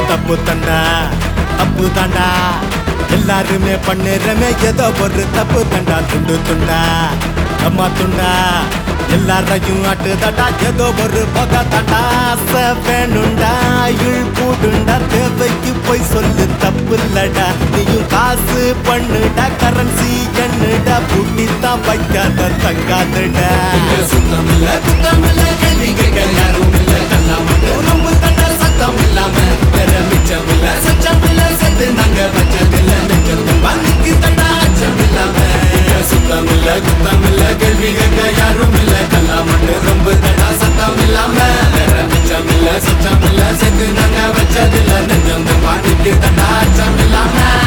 தப்பு தண்டா தப்பு தாண்டா எல்லாருமே பண்ணுறமே ஏதோ ஒரு தப்பு தண்டா துண்டு துண்டா அம்மா துண்டா எல்லாரையும் ஆட்டுதடா ஏதோ ஒரு பத தண்டா ஆசை வேணுண்டா இழ் கூடுண்டா தேவைக்கு போய் சொல்லு தப்பு இல்லடா நீயும் காசு பண்ணுடா கரன்சி என்னடா புட்டித்தான் வைக்காத தங்காதடா சுத்தம் இல்ல குத்தம் இல்ல கேள்வி கேட்க யாரும் இல்ல கண்ணா மட்டும் ரொம்ப தண்டா சத்தம் இல்லாம வேற மிச்சம் இல்ல சச்சம் இல்ல செத்து நாங்க வச்சதில்ல நெஞ்சத்து பாதிக்கு தண்டா அச்சம் இல்லாம சுத்தம் இல்ல குத்தம் இல்ல கேள்வி கேட்க யாரும் இல்ல கண்ணா மட்டும் ரொம்ப தண்டா சத்தம் இல்லாம வேற மிச்சம் இல்ல சச்சம் இல்ல செத்து நாங்க வச்சதில்ல நெஞ்சம் பாதிக்கு தண்டா அச்சம்